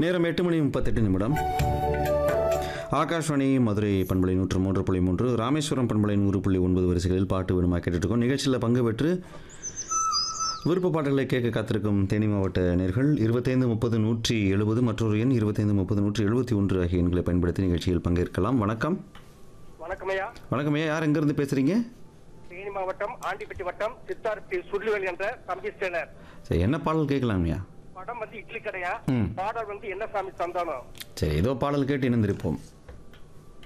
நேரம் எட்டு மணி முப்பத்தெட்டு நிமிடம் ஆகாஷ்வாணி மதுரை பண்பலை நூற்று மூன்று புள்ளி மூன்று ராமேஸ்வரம் பண்பலை நூறு புள்ளி ஒன்பது வரிசைகளில் பாட்டு விடுமா கேட்டுட்ருக்கோம் நிகழ்ச்சியில் பங்கு பெற்று விருப்ப பாடல்களை கேட்க காத்திருக்கும் தேனி மாவட்ட நேர்கள் இருபத்தைந்து முப்பது நூற்றி எழுபது மற்றொரு எண் இருபத்தைந்து முப்பது நூற்றி எழுபத்தி ஒன்று ஆகிய எண்களை பயன்படுத்தி நிகழ்ச்சியில் பங்கேற்கலாம் வணக்கம் வணக்கம் ஐயா வணக்கம் ஐயா யார் எங்கேருந்து பேசுகிறீங்க தேனி மாவட்டம் ஆண்டிப்பட்டி வட்டம் சித்தார் பி சுள்ளிவேல் என்ற தம்பி ஸ்டேனர் சரி என்ன பாடல் கேட்கலாம் ஐயா படம் வந்து இட்லி கடையா ம். பாடல் வந்து என்ன சாமி சந்தானம் சரி ஏதோ பாடல் கேட்டு இணைந்திருப்போம்